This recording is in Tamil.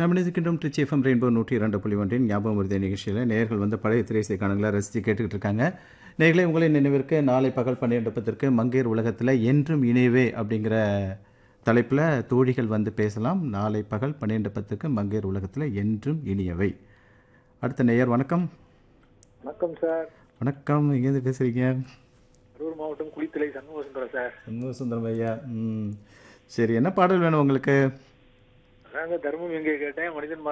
நம்ம நினைக்கின்றோம் ட்ரிச்சி எஃப்எம் ரெயின்போ நூற்றி இரண்டு புள்ளி ஒன்றின் ஞாபகம் வருது நிகழ்ச்சியில் நேர்கள் வந்து பழைய திரைசை காணங்களை ரசித்து கேட்டுக்கிட்டு இருக்காங்க நேர்களே உங்களின் நினைவிற்கு நாளை பகல் பன்னிரெண்டு பத்திற்கு மங்கையர் உலகத்தில் என்றும் இணைவே அப்படிங்கிற தலைப்பில் தோழிகள் வந்து பேசலாம் நாளை பகல் பன்னிரெண்டு பத்துக்கு மங்கையர் உலகத்தில் என்றும் இனியவை அடுத்த நேயர் வணக்கம் வணக்கம் சார் வணக்கம் எங்கேருந்து பேசுகிறீங்க கரூர் மாவட்டம் குளித்தலை சண்முக சுந்தரம் சார் சண்முக சுந்தரம் ஐயா ம் சரி என்ன பாடல் வேணும் உங்களுக்கு அதாங்க தர்மம் எங்கே கேட்டேன் மனிதன்